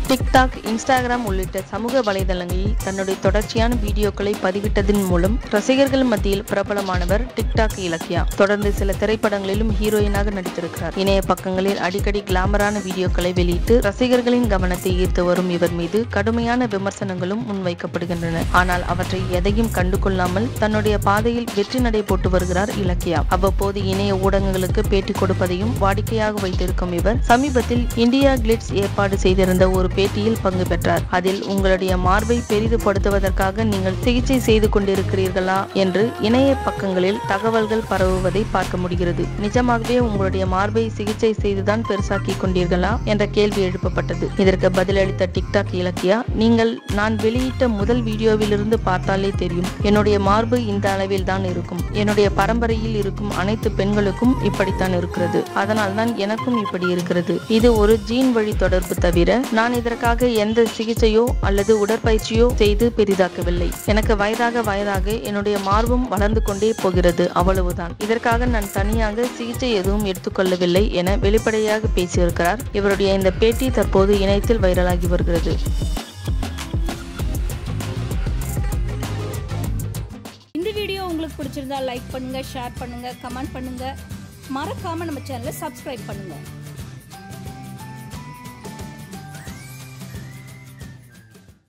TikTok Instagram உள்ளிட்ட சமூக வலைதளங்களில் தன்னுடைய தொடர்ச்சியான வீடியோக்களை பதிவிட்டதன் மூலம் ரசிகர்கள் மத்தியில் பிரபலமானவர் டிக்டாக் இலக்கியா தொடர்ந்து சில திரைப்படங்களிலும் ஹீரோயினாக நடித்திருக்கிறார் இணைய பக்கங்களில் அடிக்கடி கிளாமரான வீடியோக்களை வெளியிட்டு ரசிகர்களின் கவனத்தை ஈர்த்து வரும் இவர் மீது கடுமையான விமர்சனங்களும் முன்வைக்கப்படுகின்றன ஆனால் அவற்றை எதையும் கண்டுகொள்ளாமல் தன்னுடைய பாதையில் வெற்றி நடை போட்டு வருகிறார் இலக்கியா அவ்வப்போது இணைய ஊடகங்களுக்கு பேட்டி கொடுப்பதையும் வாடிக்கையாக வைத்திருக்கும் இவர் சமீபத்தில் இந்தியா கிளிட்ஸ் ஏற்பாடு செய்திருந்த ஒரு பேட்டியில் பங்கு பெற்றார் அதில் உங்களுடைய மார்பை பெரிதுபடுத்துவதற்காக நீங்கள் சிகிச்சை செய்து கொண்டிருக்கிறீர்களா என்று இணைய பக்கங்களில் தகவல்கள் பரவுவதை பார்க்க முடிகிறது நிஜமாகவே உங்களுடைய மார்பை சிகிச்சை செய்துதான் பெருசாக்கி கொண்டீர்களா என்ற கேள்வி எழுப்பப்பட்டது இதற்கு பதிலளித்த டிக்டாக் இலக்கியா நீங்கள் நான் வெளியிட்ட முதல் வீடியோவிலிருந்து பார்த்தாலே தெரியும் என்னுடைய மார்பு இந்த அளவில் தான் இருக்கும் என்னுடைய பரம்பரையில் இருக்கும் அனைத்து பெண்களுக்கும் இப்படித்தான் இருக்கிறது அதனால் தான் எனக்கும் இப்படி இருக்கிறது இது ஒரு ஜீன் வழி தொடர்பு தவிர நான் இதற்காக எந்த சிகிச்சையோ அல்லது உடற்பயிற்சியோ செய்து பெரிதாக்கவில்லை எனக்கு வயதாக வயதாக என்னுடைய மார்பும் வளர்ந்து கொண்டே போகிறது அவ்வளவுதான் இதற்காக நான் தனியாக சிகிச்சை எதுவும் எடுத்துக்கொள்ளவில்லை என வெளிப்படையாக பேசியிருக்கிறார் இவருடைய இந்த பேட்டி தற்போது இணையத்தில் வைரலாகி வருகிறது இந்த வீடியோ உங்களுக்கு பிடிச்சிருந்தா லைக் பண்ணுங்க ஷேர் பண்ணுங்க கமெண்ட் பண்ணுங்க மறக்காம நம்ம சேனலை சப்ஸ்கிரைப் பண்ணுங்க